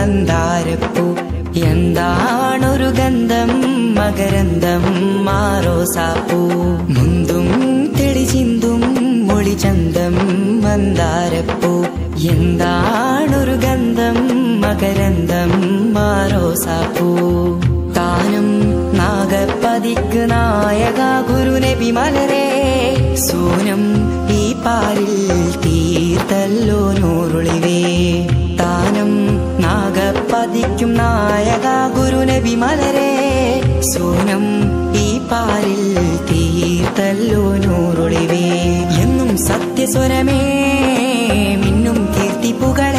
മന്ദാരപ്പൂ എന്താണൊരു ഗന്ധം മകരന്തം മാറോസാപ്പൂ മുന്തും തെളിചിന്തും മൊളിചന്തം മന്ദാരപ്പൂ എന്താണൊരു ഗന്ധം മകരന്തം മാറോസാപ്പൂ താനും നാഗപ്പതിക്ക് നായക ഗുരുനബി മലരേ സൂനം ഈ പാലിൽ തീർത്തല്ലോ നൂറുളിവേ താനം നാഗപ്പതിക്കും നായക ഗുരുനബി മലരേ സൂനം ഈ പാലിൽ തീർത്തല്ലോ നൂറുളിവേ എന്നും സത്യസ്വരമേ മിന്നും കീർത്തി പുകൾ